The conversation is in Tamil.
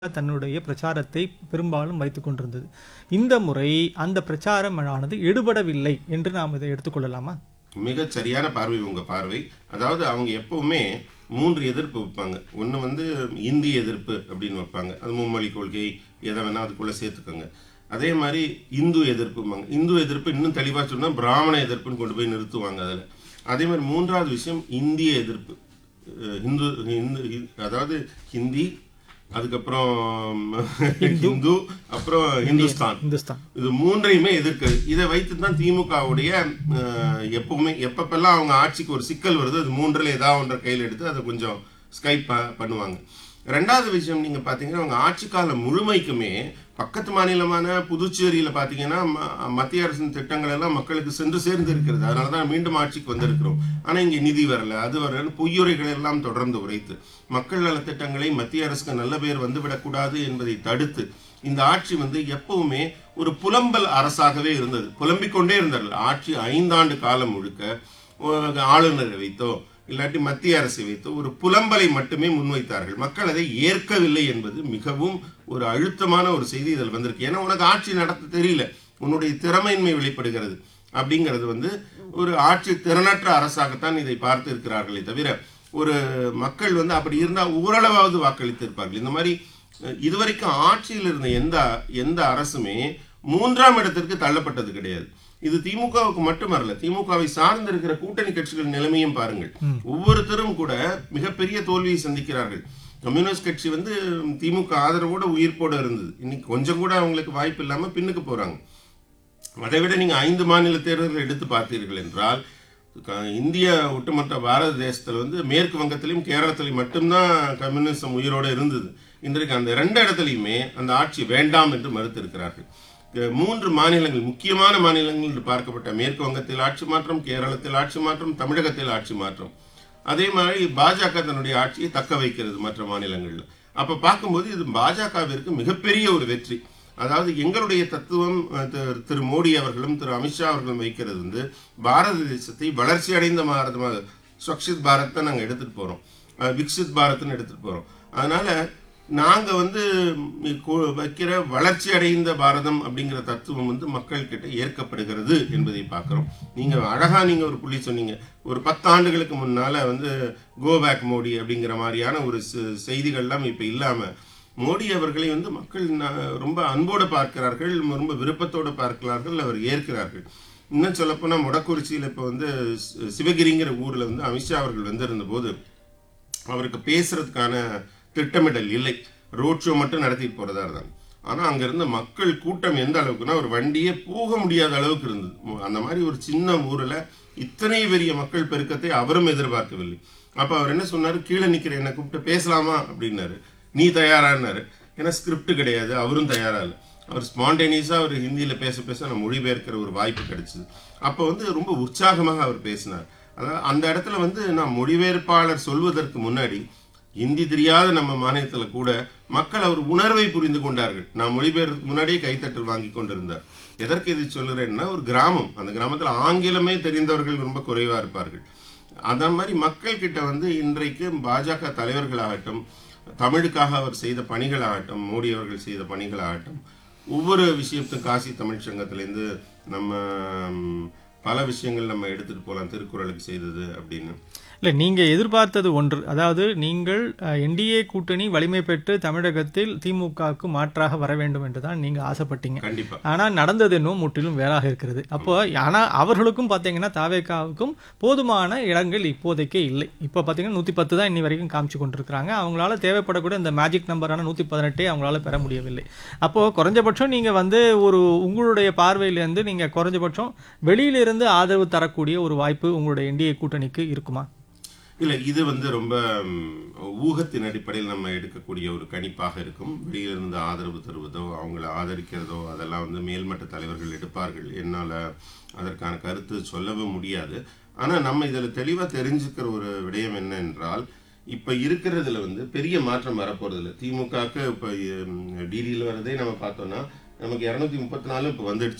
தன்னுடைய பிரச்சாரத்தை பெரும்பாலும் வைத்துக் கொண்டிருந்தது இந்த முறை அந்த பிரச்சாரமானது எடுபடவில்லை என்று நாம் இதை எடுத்துக்கொள்ளலாமா மிகச் சரியான பார்வை உங்க பார்வை அதாவது அவங்க எப்பவுமே மூன்று எதிர்ப்பு வைப்பாங்க ஒன்று வந்து இந்தி எதிர்ப்பு அப்படின்னு வைப்பாங்க அது மும்மொழி கொள்கை எதை வேணா அதுக்குள்ள சேர்த்துக்கோங்க அதே மாதிரி இந்து எதிர்ப்பும்பாங்க இந்து எதிர்ப்பு இன்னும் தெளிவாக சொன்னா பிராமண எதிர்ப்புன்னு கொண்டு போய் நிறுத்துவாங்க அதில் அதே மாதிரி மூன்றாவது விஷயம் இந்திய எதிர்ப்பு அஹ் ஹிந்து ஹிந்து ஹி- அதாவது ஹிந்தி அதுக்கப்புறம் ஹிந்து அப்புறம் ஹிந்துஸ்தான் இந்துஸ்தான் இது மூன்றையுமே எதிர்க்குது இதை வைத்து தான் திமுகவுடைய அஹ், எப்பவுமே எப்பப்பெல்லாம் அவங்க ஆட்சிக்கு ஒரு சிக்கல் வருது அது மூன்றில் ஏதாவது ஒன்றை கையில் எடுத்து அதை கொஞ்சம் ஸ்கைப் ப- பண்ணுவாங்க ரெண்டாவது விஷயம் நீங்க பாத்தீங்கன்னா அவங்க ஆட்சி காலம் முழுமைக்குமே பக்கத்து மாநிலமான புதுச்சேரியில பாத்தீங்கன்னா ம- மத்திய அரசின் திட்டங்கள் எல்லாம் மக்களுக்கு சென்று சேர்ந்து இருக்கிறது அதனால தான் மீண்டும் ஆட்சிக்கு வந்திருக்கிறோம் ஆனா இங்க நிதி வரல அது வரல பொய்யுரைகள் எல்லாம் தொடர்ந்து உரைத்து மக்கள் நல திட்டங்களை மத்திய அரசுக்கு நல்ல பேர் வந்துவிடக்கூடாது என்பதை தடுத்து இந்த ஆட்சி வந்து எப்பவுமே ஒரு புலம்பல் அரசாகவே இருந்தது புலம்பிக் கொண்டே இருந்தார்கள் ஆட்சி ஐந்தாண்டு காலம் முழுக்க ஒரு ஆளுநரை வைத்தோ இல்லாட்டி மத்திய அரசை வைத்தோ ஒரு புலம்பலை மட்டுமே முன்வைத்தார்கள் மக்கள் அதை ஏற்கவில்லை என்பது மிகவும் ஒரு அழுத்தமான ஒரு செய்தி இதில் வந்திருக்கு ஏன்னா உனக்கு ஆட்சி நடத்த தெரியல உன்னுடைய திறமையின்மை வெளிப்படுகிறது அப்படிங்கிறது வந்து ஒரு ஆட்சி திறனற்ற அரசாகத்தான் இதை பார்த்து இருக்கிறார்களே தவிர ஒரு மக்கள் வந்து அப்படி இருந்தால் ஓரளவாவது வாக்களித்து இருப்பார்கள் இந்த மாதிரி அஹ், இதுவரைக்கும் ஆட்சியில் இருந்த எந்த எந்த அரசுமே மூன்றாம் இடத்திற்கு தள்ளப்பட்டது கிடையாது இது திமுகவுக்கு மட்டுமல்ல திமுகவை சார்ந்து இருக்கிற கூட்டணி கட்சிகள் நிலைமையும் பாருங்கள் ஒவ்வொருத்தரும் கூட மிகப்பெரிய தோல்வியை சந்திக்கிறார்கள் கம்யூனிஸ்ட் கட்சி வந்து திமுக ஆதரவோட உயிர்ப்போட இருந்தது இன்னைக்கு கொஞ்சம் கூட அவங்களுக்கு வாய்ப்பு இல்லாம பின்னுக்கு போறாங்க அதை விட நீங்க ஐந்து மாநில தேர்தல்கள் எடுத்து பார்த்தீர்கள் என்றால் க- இந்திய ஒட்டுமொத்த பாரத தேசத்துல வந்து மேற்கு வங்கத்திலும் கேரளத்திலும் மட்டும்தான் கம்யூனிசம் உயிரோட இருந்தது இன்றைக்கு அந்த ரெண்டு இடத்துலையுமே அந்த ஆட்சி வேண்டாம் என்று மறுத்திருக்கிறார்கள் அஹ் மூன்று மாநிலங்கள் முக்கியமான மாநிலங்கள் என்று பார்க்கப்பட்ட மேற்கு வங்கத்தில் ஆட்சி மாற்றம் கேரளத்தில் ஆட்சி மாற்றம் தமிழகத்தில் ஆட்சி மாற்றம் அதே மாதிரி பாஜக தன்னுடைய ஆட்சியை தக்க வைக்கிறது மற்ற மாநிலங்கள்ல அப்ப பார்க்கும்போது இது பாஜகவிற்கு மிகப்பெரிய ஒரு வெற்றி அதாவது எங்களுடைய தத்துவம் அஹ், திரு- திரு மோடி அவர்களும் திரு அமித்ஷா அவர்களும் வைக்கிறது வந்து பாரத தேசத்தை வளர்ச்சி அடைந்த பாரதமாக ஸ்வக்ஷித் பாரத்தை நாங்க எடுத்துட்டு போறோம் அஹ், விக்சித் பாரத்னு எடுத்துட்டு போறோம் அதனால நாங்க வந்து ம், கு- வைக்கிற வளர்ச்சி அடைந்த பாரதம் அப்படிங்கிற தத்துவம் வந்து மக்கள் கிட்ட ஏற்கப்படுகிறது என்பதை பார்க்கிறோம் நீங்க அழகா நீங்க ஒரு புள்ளி சொன்னீங்க ஒரு பத்து ஆண்டுகளுக்கு முன்னால வந்து கோ பேக் மோடி அப்படிங்கிற மாதிரியான ஒரு செ- செய்திகள்லாம் இப்ப இல்லாம மோடி அவர்களை வந்து மக்கள் ந- ரொம்ப அன்போடு பார்க்கிறார்கள் ரொம்ப விருப்பத்தோடு பார்க்கிறார்கள் அவர் ஏற்கிறார்கள் இன்னும் சொல்லப்போனா முடக்குறிச்சியில் இப்போ வந்து சி- சிவகிரிங்கிற ஊர்ல வந்து அமித்ஷா அவர்கள் வந்திருந்த போது அவருக்கு பேசுறதுக்கான திட்டமிடல் இல்லை ரோட் ஷோ மட்டும் நடத்திட்டு போறதா இருந்தாங்க ஆனா அங்க இருந்த மக்கள் கூட்டம் எந்த அளவுக்குன்னா ஒரு வண்டியே போக முடியாத அளவுக்கு இருந்தது மு- அந்த மாதிரி ஒரு சின்ன ஊர்ல இத்தனை பெரிய மக்கள் பெருக்கத்தை அவரும் எதிர்பார்க்கவில்லை அப்ப அவர் என்ன சொன்னாரு கீழே நிக்கிற என்ன கூப்பிட்டு பேசலாமா அப்படின்னாரு நீ தயாரான்னாரு ஏன்னா ஸ்கிரிப்ட் கிடையாது அவரும் தயாரா இல்லை அவர் ஸ்பான்டேனியஸா அவர் ஹிந்தியில பேச பேச நான் மொழிபெயர்க்கிற ஒரு வாய்ப்பு கிடைச்சது அப்போ வந்து ரொம்ப உற்சாகமாக அவர் பேசினார் அதாவது அந்த இடத்துல வந்து நான் மொழிபெயர்ப்பாளர் சொல்வதற்கு முன்னாடி ஹிந்தி தெரியாத நம்ம மாநிலத்துல கூட மக்கள் அவர் உணர்வை புரிந்து கொண்டார்கள் நான் மொழிபெயர்க்கு முன்னாடியே கைத்தட்டல் வாங்கி கொண்டிருந்தார் எதற்கு இது சொல்லுறேன்னா ஒரு கிராமம் அந்த கிராமத்துல ஆங்கிலமே தெரிந்தவர்கள் ரொம்ப குறைவா இருப்பார்கள் அந்த மாதிரி மக்கள் கிட்ட வந்து இன்றைக்கு பாஜக தலைவர்களாகட்டும் தமிழுக்காக அவர் செய்த பணிகளாகட்டும் மோடி அவர்கள் செய்த பணிகளாகட்டும் ஒவ்வொரு விஷயத்தும் காசி தமிழ் சங்கத்திலேருந்து நம்ம ம், பல விஷயங்கள் நம்ம எடுத்துட்டு போகலாம் திருக்குறளுக்கு செய்தது அப்படின்னு இல்லை நீங்க எதிர்பார்த்தது ஒன்று அதாவது நீங்கள் என்டிஏ கூட்டணி வலிமை பெற்று தமிழகத்தில் திமுகவுக்கு மாற்றாக வர வேண்டும் என்று தான் நீங்க ஆசைப்பட்டீங்க கண்டிப்பா ஆனா நடந்தது இன்னும் முற்றிலும் வேறாக இருக்கிறது அப்போ ஆனா அவர்களுக்கும் பாத்தீங்கன்னா தாவேக்காவுக்கும் போதுமான இடங்கள் இப்போதைக்கே இல்லை இப்போ பாத்தீங்கன்னா நூத்தி பத்து தான் இன்னி வரைக்கும் காமிச்சு கொண்டிருக்கிறாங்க அவங்களால தேவைப்படக்கூடிய இந்த மேஜிக் நம்பரான நூத்தி பதினெட்டே அவங்களால பெற முடியவில்லை அப்போ குறைஞ்சபட்சம் நீங்க வந்து ஒரு உங்களுடைய பார்வையிலிருந்து நீங்க குறைஞ்சபட்சம் வெளியிலிருந்து ஆதரவு தரக்கூடிய ஒரு வாய்ப்பு உங்களுடைய என்டிஏ கூட்டணிக்கு இருக்குமா இல்ல இது வந்து ரொம்ப ம், ஊகத்தின் அடிப்படையில் நம்ம எடுக்கக்கூடிய ஒரு கணிப்பாக இருக்கும் வெளியிலிருந்து ஆதரவு தருவதோ அவங்கள ஆதரிக்கிறதோ அதெல்லாம் வந்து மேல்மட்ட தலைவர்கள் எடுப்பார்கள் என்னால அதற்கான கருத்து சொல்லவும் முடியாது ஆனா நம்ம இதுல தெளிவா தெரிஞ்சுக்கிற ஒரு விடயம் என்ன என்றால் இப்ப இருக்கிறதுல வந்து பெரிய மாற்றம் வரப்போறது இல்லை திமுகக்கு இப்ப டிடியில் வரதே நம்ம பார்த்தோம்னா நமக்கு இருநூத்தி முப்பத்தி நாலு இப்ப வந்துடுச்சு